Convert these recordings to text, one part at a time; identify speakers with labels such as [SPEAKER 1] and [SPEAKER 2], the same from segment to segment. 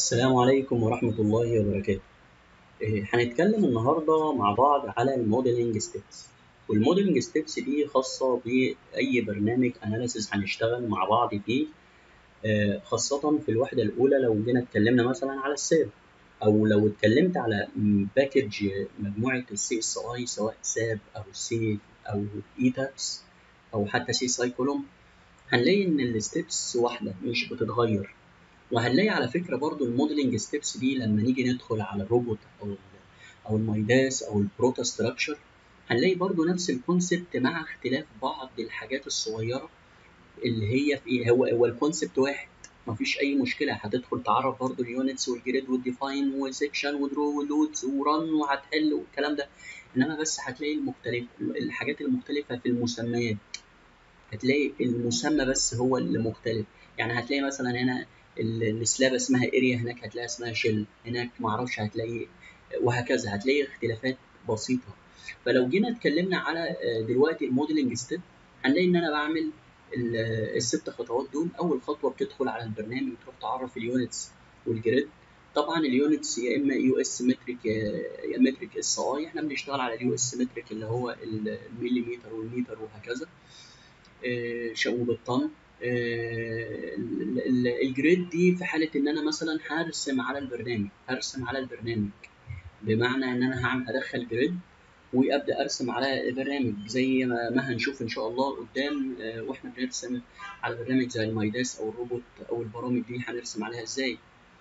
[SPEAKER 1] السلام عليكم ورحمة الله وبركاته إيه، هنتكلم النهاردة مع بعض على الموديلنج ستيبس والموديلنج ستيبس دي خاصة بأي برنامج أناليسيس هنشتغل مع بعض فيه آه، خاصة في الوحدة الأولى لو جينا اتكلمنا مثلا على السير أو لو اتكلمت على باكج مجموعة السي اس اي سواء ساب أو سيف أو ايتابس أو حتى سي سايكولوم هنلاقي إن الستيبس واحدة مش بتتغير وهنلاقي على فكره برضو الموديلنج ستيبس دي لما نيجي ندخل على الروبوت او ال او المايداس او البروتا ستراكشر هنلاقي برضو نفس الكونسبت مع اختلاف بعض الحاجات الصغيره اللي هي في ايه هو هو الكونسبت واحد مفيش اي مشكله هتدخل تعرف برضو اليونتس والجريد والديفاين وسيكشن ودرو ولودز ورن وهتحل والكلام ده انما بس هتلاقي المختلف الحاجات المختلفه في المسميات هتلاقي المسمى بس هو اللي مختلف يعني هتلاقي مثلا هنا السلاب اسمها اريا هناك هتلاقي اسمها شيل هناك معرفش هتلاقي وهكذا هتلاقي اختلافات بسيطه فلو جينا اتكلمنا على دلوقتي الموديلنج ستيب هنلاقي ان انا بعمل الست خطوات دول اول خطوه بتدخل على البرنامج تروح تعرف اليونتس والجريد طبعا اليونتس يا اما يو اس متريك يا متريك اس اي احنا بنشتغل على اليو اس متريك اللي هو المليمتر والمتر وهكذا وبالطن الجريد دي في حاله ان انا مثلا هرسم على البرنامج هرسم على البرنامج بمعنى ان انا هعمل هدخل جريد وابدا ارسم على البرنامج زي ما هنشوف ان شاء الله قدام واحنا بنرسم على برنامج زي المايداس او الروبوت او البرامج دي هنرسم عليها ازاي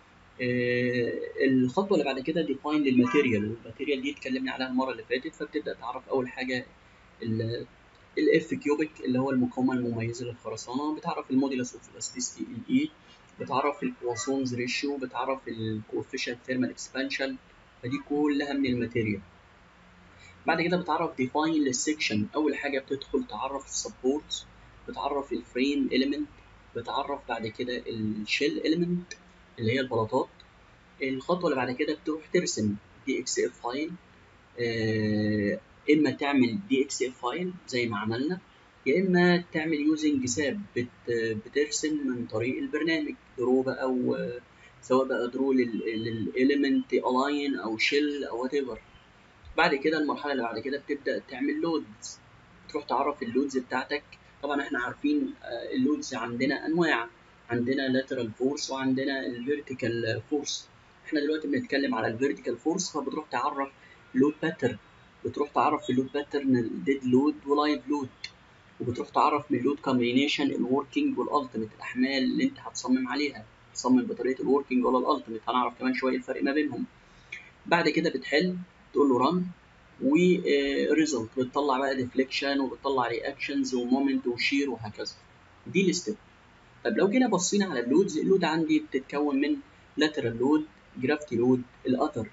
[SPEAKER 1] الخطوه اللي بعد كده ديفاين للماتيريال والماتيريال دي اتكلمنا عليها المره اللي فاتت فبتبدا تعرف اول حاجه الاف كيوبيك اللي هو المقاومه المميزه للخرسانه بتعرف الموديلس اوف الاستيستي الاي بتعرف البواسونز ريشيو بتعرف الكوفيشنت ثيرمال اكسبانشن فدي كلها من الماتيريال بعد كده بتعرف ديفاين للسكشن اول حاجه بتدخل تعرف السبورت بتعرف الفريم اليمنت بتعرف بعد كده الشيل اليمنت اللي هي البلاطات الخطوه اللي بعد كده بتروح ترسم دي اكس اف فايل آه اما تعمل دي اكس اف فايل زي ما عملنا يا اما تعمل يوزنج ساب بت بترسم من طريق البرنامج درو بقى او سواء بقى درو للاليمنت الاين او شيل او وات ايفر بعد كده المرحله اللي بعد كده بتبدا تعمل لودز تروح تعرف اللودز بتاعتك طبعا احنا عارفين اللودز عندنا انواع عندنا لاترال فورس وعندنا الفيرتيكال فورس احنا دلوقتي بنتكلم على الفيرتيكال فورس فبتروح تعرف لود باترن بتروح تعرف في اللود باترن الديد لود ولايف لود وبتروح تعرف من اللود كومبينيشن الوركينج والالتيميت الاحمال اللي انت هتصمم عليها تصمم بطريقه الوركينج ولا الالتيميت هنعرف كمان شويه الفرق ما بينهم بعد كده بتحل تقول له ران وريزلت بتطلع بقى ديفليكشن وبتطلع رياكشنز ومومنت وشير وهكذا دي الستيب طب لو جينا بصينا على اللودز اللود عندي بتتكون من لاترال لود جرافتي لود الاثر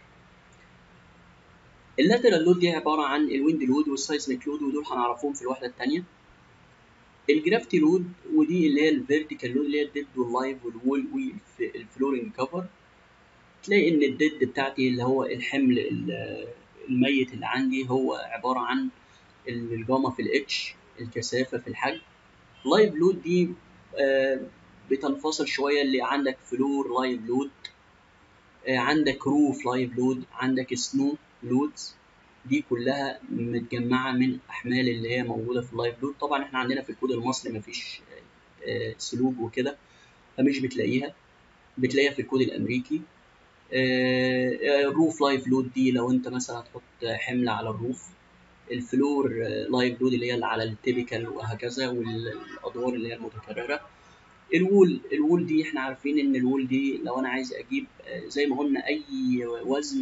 [SPEAKER 1] اللاترال لود دي عباره عن الويند لود والسايزميك لود ودول هنعرفهم في الوحده الثانيه الجرافتي لود ودي اللي هي الفيرتيكال لود اللي هي الديد واللايف والوول والفلورنج كفر تلاقي ان الديد بتاعتي اللي هو الحمل الميت اللي عندي هو عباره عن الجاما في الاتش الكثافه في الحجم لايف لود دي بتنفصل شويه اللي عندك فلور لايف لود عندك روف لايف لود عندك سنو لودز دي كلها متجمعة من أحمال اللي هي موجودة في اللايف لود طبعا احنا عندنا في الكود المصري مفيش سلوب وكده فمش بتلاقيها بتلاقيها في الكود الأمريكي الروف لايف لود دي لو انت مثلا هتحط حمل على الروف الفلور لايف لود اللي هي اللي على التيبيكال وهكذا والادوار اللي هي المتكرره الوول الوول دي احنا عارفين ان الوول دي لو انا عايز اجيب زي ما قلنا اي وزن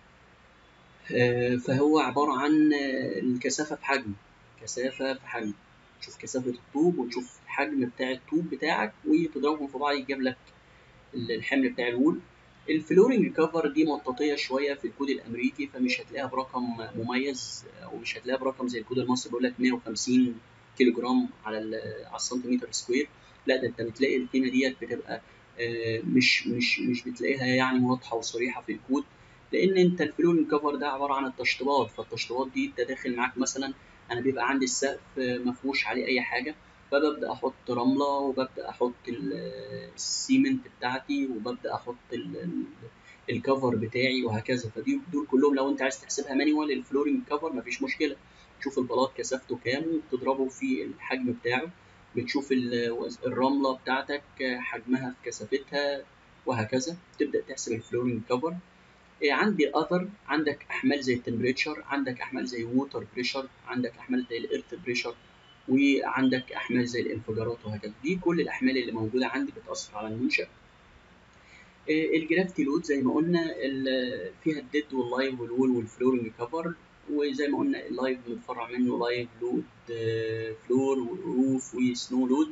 [SPEAKER 1] فهو عبارة عن الكثافة في حجم كثافة في حجم تشوف كثافة الطوب وتشوف الحجم بتاع الطوب بتاعك وتضربهم في بعض يجيب لك الحمل بتاع الوول الفلورنج كفر دي مطاطية شوية في الكود الأمريكي فمش هتلاقيها برقم مميز أو مش هتلاقيها برقم زي الكود المصري بيقول لك 150 كيلو جرام على على السنتيمتر سكوير لا ده أنت بتلاقي القيمة ديت بتبقى مش مش مش بتلاقيها يعني واضحة وصريحة في الكود لان انت الفلورنج كفر ده عباره عن التشطيبات فالتشطيبات دي انت داخل معاك مثلا انا بيبقى عندي السقف مفروش عليه اي حاجه فببدا احط رمله وببدا احط ال- السيمنت بتاعتي وببدا احط ال- ال- الكفر بتاعي وهكذا فدي دول كلهم لو انت عايز تحسبها مانيوال الفلورنج كفر مفيش مشكله تشوف البلاط كثافته كام وبتضربه في الحجم بتاعه بتشوف ال- الرمله بتاعتك حجمها في كثافتها وهكذا تبدا تحسب الفلورنج كفر إيه عندي اذر عندك احمال زي التمبريتشر عندك احمال زي ووتر بريشر عندك احمال زي الارث بريشر وعندك احمال زي الانفجارات وهكذا دي كل الاحمال اللي موجوده عندي بتاثر على المنشا إيه الجرافيتي لود زي ما قلنا ال- فيها الديد واللايف والوول والفلورنج كفر وزي ما قلنا اللايف متفرع منه لايف لود فلور وروف وسنو لود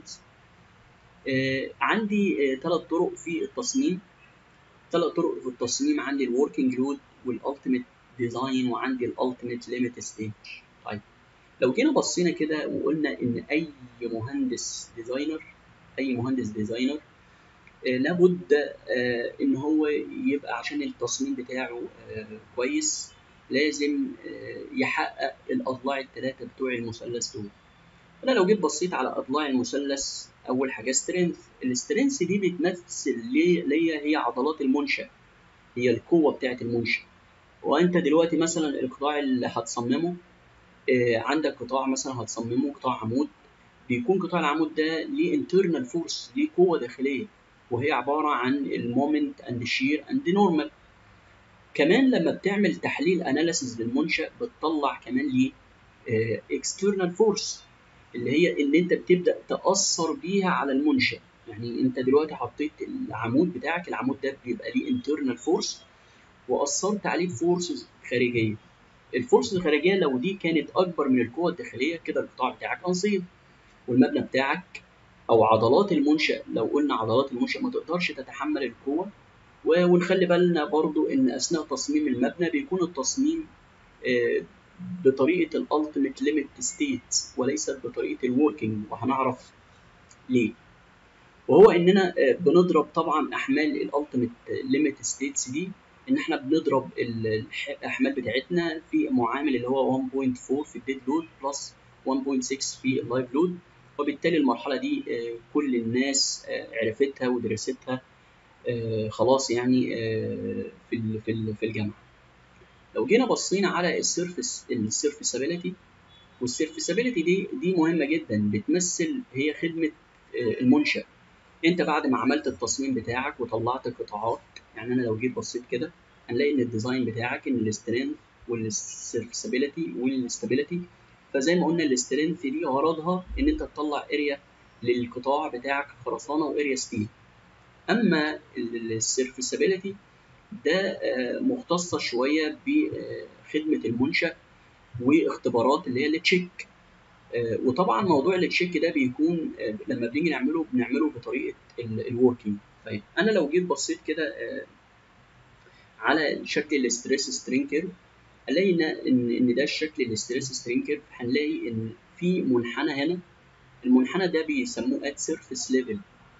[SPEAKER 1] عندي ثلاث طرق في التصميم ثلاث طرق في التصميم عندي الوركينج لود والالتيميت ديزاين وعندي الالتيميت ليميت ستيج طيب لو جينا بصينا كده وقلنا ان اي مهندس ديزاينر اي مهندس ديزاينر آه، لابد آه، ان هو يبقى عشان التصميم بتاعه آه، كويس لازم آه، يحقق الاضلاع الثلاثه بتوع المثلث دول انا لو جيت بصيت على اضلاع المثلث اول حاجه سترينث السترينث دي بتمثل لي ليا هي عضلات المنشا هي القوه بتاعه المنشا وانت دلوقتي مثلا القطاع اللي هتصممه آه، عندك قطاع مثلا هتصممه قطاع عمود بيكون قطاع العمود ده ليه internal فورس ليه قوه داخليه وهي عباره عن المومنت اند شير اند نورمال كمان لما بتعمل تحليل اناليسيز للمنشا بتطلع كمان ليه اكسترنال فورس اللي هي اللي انت بتبدا تاثر بيها على المنشا يعني انت دلوقتي حطيت العمود بتاعك العمود ده بيبقى ليه انترنال فورس واثرت عليه بفورسز خارجيه الفورس الخارجيه لو دي كانت اكبر من القوه الداخليه كده القطاع بتاعك انصيب والمبنى بتاعك او عضلات المنشا لو قلنا عضلات المنشا ما تقدرش تتحمل القوه و- ونخلي بالنا برضو ان اثناء تصميم المبنى بيكون التصميم آه، بطريقه الالتيميت ليميت ستيت وليست بطريقه الوركينج وهنعرف ليه وهو اننا آه، بنضرب طبعا احمال الالتيميت ليميت ستيتس دي ان احنا بنضرب ال- الح- الاحمال بتاعتنا في معامل اللي هو 1.4 في الديد لود بلس 1.6 في اللايف لود وبالتالي المرحله دي آه، كل الناس آه، عرفتها ودرستها آه، خلاص يعني آه، في ال- في ال- في الجامعه لو جينا بصينا على السيرفس السيرفسابيلتي والسيرفسابيلتي دي دي مهمه جدا بتمثل هي خدمه آه، المنشا انت بعد ما عملت التصميم بتاعك وطلعت قطاعات يعني انا لو جيت بصيت كده هنلاقي ان الديزاين بتاعك ان السترينث والسيرفسابيلتي والستابيليتي فزي ما قلنا السترينث دي غرضها ان انت تطلع اريا للقطاع بتاعك خرسانه واريا ستيل اما السيرفسابيلتي ده آه، مختصه شويه بخدمه المنشا واختبارات اللي هي التشيك آه، وطبعا موضوع التشيك ده بيكون آه، لما بنيجي نعمله بنعمله بطريقه الوركينج طيب انا لو جيت بصيت كده آه، على شكل الاستريس سترين كيرف الاقي ان ان إن ده الشكل الاستريس سترين كيرف هنلاقي ان في منحنى هنا المنحنى ده بيسموه ات سيرفيس ليفل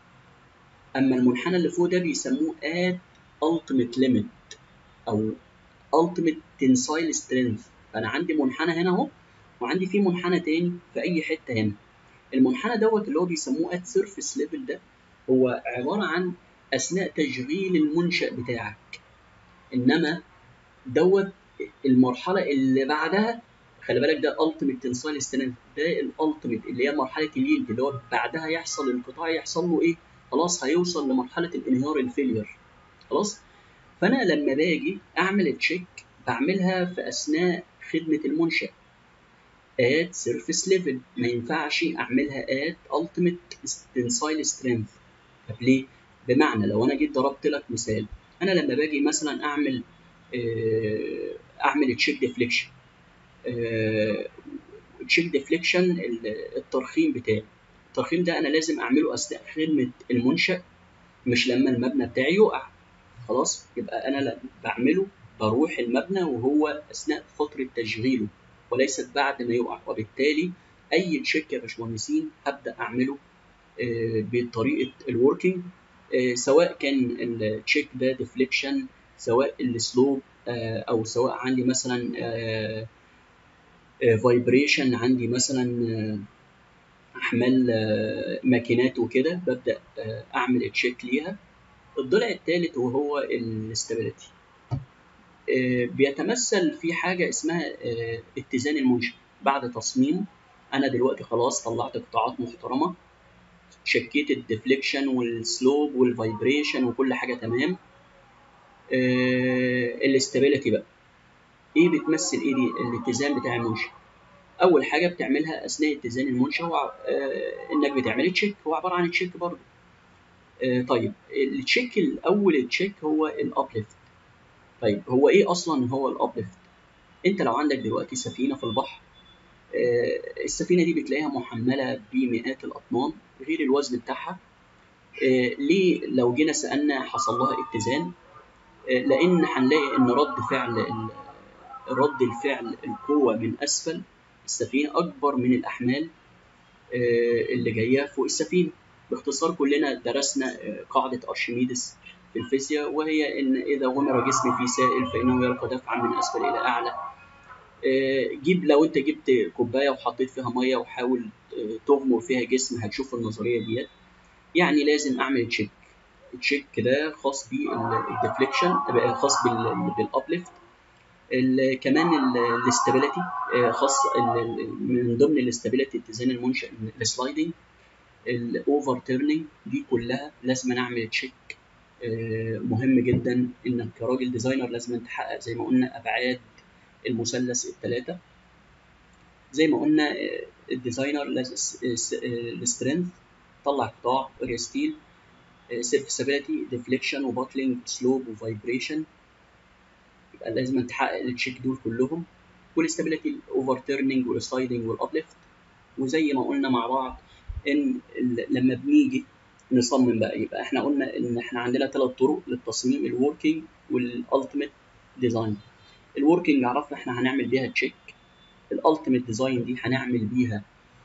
[SPEAKER 1] اما المنحنى اللي فوق ده بيسموه ات ultimate limit او ultimate tensile strength فانا عندي منحنى هنا اهو وعندي في منحنى تاني في اي حته هنا المنحنى دوت اللي هو بيسموه ات سيرفيس ليفل ده هو عباره عن اثناء تشغيل المنشا بتاعك انما دوت المرحله اللي بعدها خلي بالك ده ultimate tensile strength ده الالتيميت اللي هي مرحله اليلد اللي هو بعدها يحصل القطاع يحصل له ايه خلاص هيوصل لمرحله الانهيار الفيلير خلاص فانا لما باجي اعمل تشيك بعملها في اثناء خدمه المنشا at surface level ما ينفعش اعملها at ultimate tensile strength طب ليه بمعنى لو انا جيت ضربت لك مثال انا لما باجي مثلا اعمل آه، اعمل تشيك ديفليكشن تشيك ديفليكشن الترخيم بتاعي الترخيم ده انا لازم اعمله اثناء خدمه المنشا مش لما المبنى بتاعي يقع خلاص يبقى انا لا- بعمله بروح المبنى وهو اثناء فتره تشغيله وليست بعد ما يقع وبالتالي اي تشيك يا باشمهندسين هبدا اعمله آه، بطريقه الوركينج آه، سواء كان التشيك ده ديفليكشن سواء السلوب او سواء عندي مثلا فايبريشن عندي مثلا آه، احمال آه، ماكينات وكده ببدا آه، اعمل تشيك ليها الضلع الثالث وهو الاستابيليتي بيتمثل في حاجه اسمها آه، اتزان المنشأ بعد تصميمه انا دلوقتي خلاص طلعت قطاعات محترمه شكيت الديفليكشن والسلوب والفايبريشن وكل حاجه تمام الاستابيليتي بقى ايه بتمثل ايه دي الاتزان بتاع المنشأ اول حاجه بتعملها اثناء اتزان المنشأ هو آه، انك بتعمل تشيك هو عباره عن تشيك برضه آه، طيب التشيك الاول التشيك هو الابليفت طيب هو ايه اصلا هو الابليفت انت لو عندك دلوقتي سفينه في البحر آه، السفينه دي بتلاقيها محمله بمئات الاطنان غير الوزن بتاعها آه، ليه لو جينا سالنا حصل لها اتزان آه، لان هنلاقي ان رد فعل ال- رد الفعل القوه من اسفل السفينه اكبر من الاحمال آه، اللي جايه فوق السفينه باختصار كلنا درسنا آه، قاعده ارشميدس في الفيزياء وهي ان اذا غمر جسم في سائل فانه يلقى دفعا من اسفل الى اعلى آه، جيب لو انت جبت كوبايه وحطيت فيها ميه وحاول آه، تغمر فيها جسم هتشوف النظريه ديت يعني لازم اعمل تشيك التشيك ده خاص بالديفليكشن خاص بالابليفت ال- كمان الاستابيليتي خاص ال- ال- من ضمن الاستابيليتي اتزان المنشأ السلايدنج الاوفر تيرنينج دي كلها لازم أنا اعمل تشيك مهم جدا انك كراجل ديزاينر لازم تحقق زي ما قلنا ابعاد المثلث الثلاثه زي ما قلنا آه، الديزاينر لازم السترينث طلع قطاع اريا ستيل سيرفيسابيلتي ديفليكشن وباتلينج سلوب وفايبريشن يبقى لازم تحقق التشيك دول كلهم والاستابيليتي الاوفر تيرنينج والسلايدنج والابليفت وزي ما قلنا مع بعض ان ال- لما بنيجي نصمم بقى يبقى احنا قلنا ان احنا عندنا ثلاث طرق للتصميم الوركينج والالتيميت ديزاين الوركينج عرفنا احنا هنعمل بيها تشيك الالتيميت ديزاين دي هنعمل بيها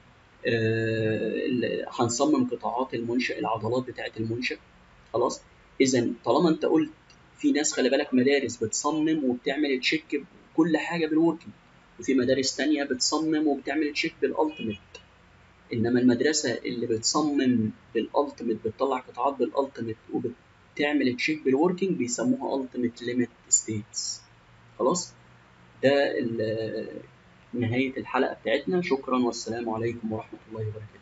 [SPEAKER 1] آه، ال- هنصمم قطاعات المنشأ العضلات بتاعة المنشأ خلاص اذا طالما انت قلت في ناس خلي بالك مدارس بتصمم وبتعمل تشيك كل حاجه بالوركينج وفي مدارس تانية بتصمم وبتعمل تشيك بالالتيميت انما المدرسه اللي بتصمم بالالتيميت بتطلع قطاعات بالالتيميت وبتعمل تشيك بالوركينج بيسموها التيميت ليميت ستيتس خلاص ده ال- نهايه الحلقه بتاعتنا شكرا والسلام عليكم ورحمه الله وبركاته